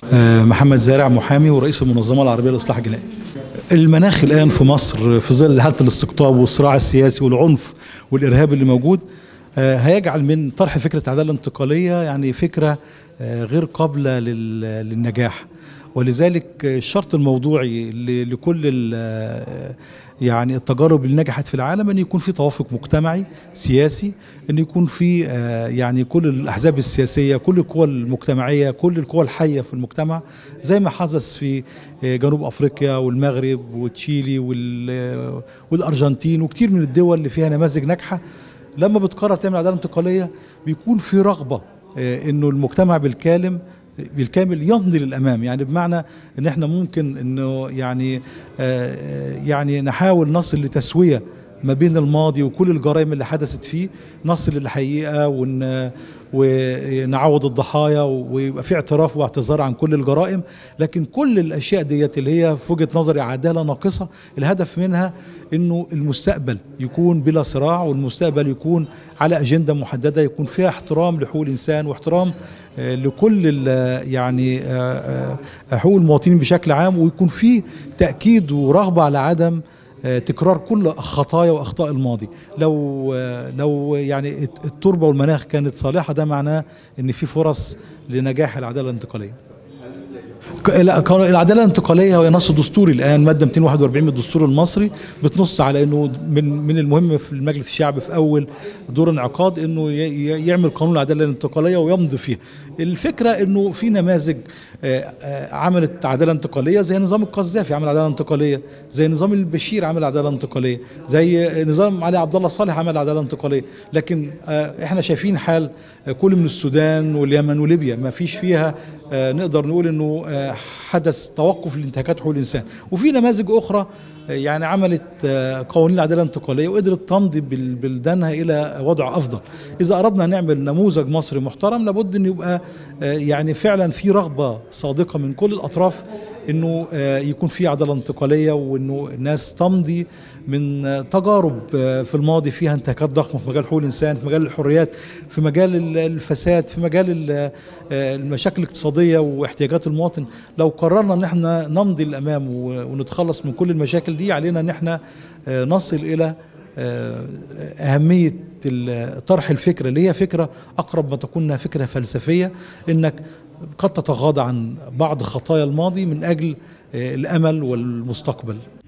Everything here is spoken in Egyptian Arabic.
محمد زارع محامي ورئيس المنظمة العربية للإصلاح الجنائي المناخ الآن في مصر في ظل حالة الاستقطاب والصراع السياسي والعنف والإرهاب اللي موجود هيجعل من طرح فكرة العدالة الانتقالية يعني فكرة غير قابلة للنجاح ولذلك الشرط الموضوعي لكل يعني التجارب اللي نجحت في العالم ان يكون في توافق مجتمعي سياسي ان يكون في يعني كل الاحزاب السياسيه كل القوى المجتمعيه كل القوى الحيه في المجتمع زي ما حدث في جنوب افريقيا والمغرب وتشيلي والارجنتين وكتير من الدول اللي فيها نماذج ناجحه لما بتقرر تعمل عداله انتقاليه بيكون في رغبه انه المجتمع بالكامل بالكامل يمضي للامام يعني بمعنى ان احنا ممكن انه يعني يعني نحاول نصل لتسويه ما بين الماضي وكل الجرائم اللي حدثت فيه نصل للحقيقه ون ونعوض الضحايا ويبقى في اعتراف واعتذار عن كل الجرائم لكن كل الاشياء ديت اللي هي في وجهه نظري عداله ناقصه الهدف منها انه المستقبل يكون بلا صراع والمستقبل يكون على اجنده محدده يكون فيها احترام لحقوق الانسان واحترام لكل يعني حقوق المواطنين بشكل عام ويكون في تاكيد ورغبه على عدم تكرار كل خطايا واخطاء الماضي لو لو يعني التربه والمناخ كانت صالحه ده معناه ان في فرص لنجاح العداله الانتقاليه العداله الانتقاليه هي نص دستوري الان ماده 241 من الدستور المصري بتنص على انه من من المهم في المجلس الشعبي في اول دور انعقاد انه يعمل قانون العداله الانتقاليه ويمضي فيها الفكره انه في نماذج عملت عداله انتقاليه زي نظام القذافي عمل عداله انتقاليه زي نظام البشير عمل عداله انتقاليه زي نظام علي عبد الله صالح عمل عداله انتقاليه لكن احنا شايفين حال كل من السودان واليمن وليبيا ما فيش فيها نقدر نقول انه حدث توقف لانتهاكات حقوق الانسان وفي نماذج اخرى يعني عملت قوانين العداله الانتقاليه وقدرت تمضي بلدانها الى وضع افضل اذا اردنا نعمل نموذج مصري محترم لابد ان يبقى يعني فعلا في رغبه صادقه من كل الاطراف انه يكون في عداله انتقاليه وانه الناس تمضي من تجارب في الماضي فيها انتهاكات ضخمه في مجال حقوق الانسان في مجال الحريات في مجال الفساد في مجال المشاكل الاقتصاديه واحتياجات المواطن لو قررنا ان احنا نمضي للامام ونتخلص من كل المشاكل دي علينا ان احنا نصل الى أهمية طرح الفكرة اللي هي فكرة أقرب ما تكون فكرة فلسفية إنك قد تتغاضى عن بعض خطايا الماضي من أجل الأمل والمستقبل